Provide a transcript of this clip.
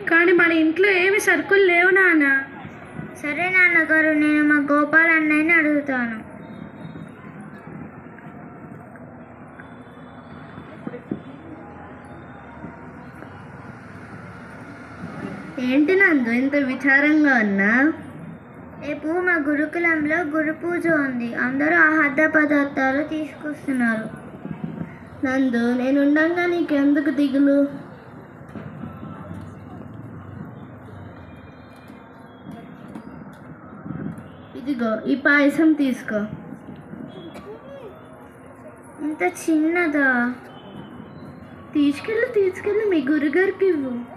కానీ మన ఇంట్లో ఏమి సరుకులు లేవు నాన్న సరే నాన్నగారు నేను మా గోపాల్ అన్నయ్యని అడుగుతాను ఏంటి నందు ఇంత విచారంగా ఉన్నా రేపు మా గురుకులంలో గురు పూజ ఉంది అందరూ ఆహార పదార్థాలు తీసుకొస్తున్నారు నందు నేను ఉండగా నీకెందుకు దిగులు ఇదిగో ఈ పాయసం తీసుకో ఇంత చిన్నదా తీసుకెళ్ళి తీసుకెళ్ళి మీ గురుగారికి ఇవ్వు